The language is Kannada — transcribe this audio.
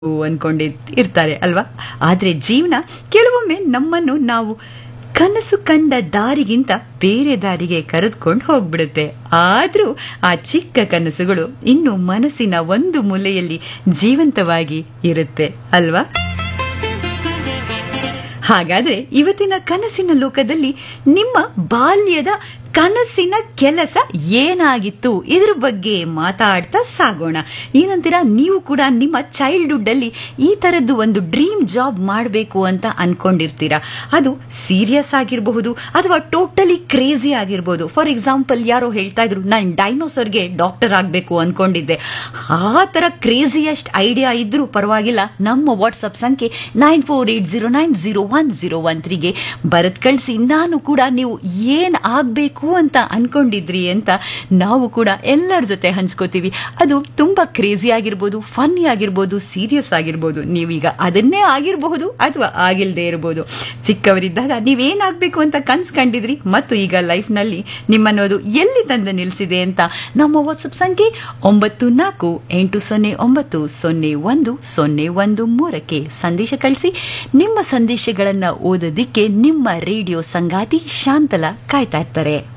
ಅನ್ಕೊಂಡಿ ಇರ್ತಾರೆ ಅಲ್ವಾ ಆದ್ರೆ ಜೀವನ ಕೆಲವೊಮ್ಮೆ ನಮ್ಮನ್ನು ನಾವು ಕನಸು ಕಂಡ ದಾರಿಗಿಂತ ಬೇರೆ ದಾರಿಗೆ ಕರೆದುಕೊಂಡು ಹೋಗ್ಬಿಡುತ್ತೆ ಆದ್ರೂ ಆ ಚಿಕ್ಕ ಕನಸುಗಳು ಇನ್ನು ಮನಸ್ಸಿನ ಒಂದು ಮೂಲೆಯಲ್ಲಿ ಜೀವಂತವಾಗಿ ಇರುತ್ತೆ ಅಲ್ವಾ ಹಾಗಾದ್ರೆ ಇವತ್ತಿನ ಕನಸಿನ ಲೋಕದಲ್ಲಿ ನಿಮ್ಮ ಬಾಲ್ಯದ ಕನಸಿನ ಕೆಲಸ ಏನಾಗಿತ್ತು ಇದ್ರ ಬಗ್ಗೆ ಮಾತಾಡ್ತಾ ಸಾಗೋಣ ಏನಂತೀರಾ ನೀವು ಕೂಡ ನಿಮ್ಮ ಚೈಲ್ಡ್ಹುಡ್ ಅಲ್ಲಿ ಈ ತರದ್ದು ಒಂದು ಡ್ರೀಮ್ ಜಾಬ್ ಮಾಡಬೇಕು ಅಂತ ಅನ್ಕೊಂಡಿರ್ತೀರಾ ಅದು ಸೀರಿಯಸ್ ಆಗಿರಬಹುದು ಅಥವಾ ಟೋಟಲಿ ಕ್ರೇಜಿ ಆಗಿರ್ಬೋದು ಫಾರ್ ಎಕ್ಸಾಂಪಲ್ ಯಾರೋ ಹೇಳ್ತಾ ಇದ್ರು ನಾನು ಡೈನೋಸರ್ಗೆ ಡಾಕ್ಟರ್ ಆಗಬೇಕು ಅನ್ಕೊಂಡಿದ್ದೆ ಆ ತರ ಕ್ರೇಜಿಯಸ್ಟ್ ಐಡಿಯಾ ಇದ್ರೂ ಪರವಾಗಿಲ್ಲ ನಮ್ಮ ವಾಟ್ಸಪ್ ಸಂಖ್ಯೆ nine four eight zero nine zero one zero one ತ್ರೀಗೆ ಬರತ್ ಕಳಿಸಿ ನಾನು ಕೂಡ ನೀವು ಏನ್ ಆಗ್ಬೇಕು ಅಂತ ಅನ್ಕೊಂಡಿದ್ರಿ ಅಂತ ನಾವು ಕೂಡ ಎಲ್ಲರ ಜೊತೆ ಹಂಚ್ಕೋತೀವಿ ಅದು ತುಂಬಾ ಕ್ರೇಜಿ ಆಗಿರ್ಬೋದು ಫನ್ನಿ ಆಗಿರ್ಬೋದು ಸೀರಿಯಸ್ ಆಗಿರ್ಬೋದು ನೀವೀಗ ಅದನ್ನೇ ಆಗಿರಬಹುದು ಅಥವಾ ಆಗಿಲ್ದೇ ಇರಬಹುದು ಚಿಕ್ಕವರಿದ್ದಾಗ ನೀವೇನಾಗಬೇಕು ಅಂತ ಕನ್ಸ್ ಕಂಡಿದ್ರಿ ಮತ್ತು ಈಗ ಲೈಫ್ನಲ್ಲಿ ನಿಮ್ಮನ್ನು ಅದು ಎಲ್ಲಿ ತಂದು ನಿಲ್ಲಿಸಿದೆ ಅಂತ ನಮ್ಮ ವಾಟ್ಸಪ್ ಸಂಖ್ಯೆ ಒಂಬತ್ತು ನಾಲ್ಕು ಎಂಟು ಸೊನ್ನೆ ಒಂಬತ್ತು ಸೊನ್ನೆ ಒಂದು ಸೊನ್ನೆ ಒಂದು ಮೂರಕ್ಕೆ ಸಂದೇಶ ಕಳಿಸಿ ನಿಮ್ಮ ಸಂದೇಶಗಳನ್ನು ಓದೋದಿಕ್ಕೆ ನಿಮ್ಮ ರೇಡಿಯೋ ಸಂಗಾತಿ ಶಾಂತಲ ಕಾಯ್ತಾ ಇರ್ತಾರೆ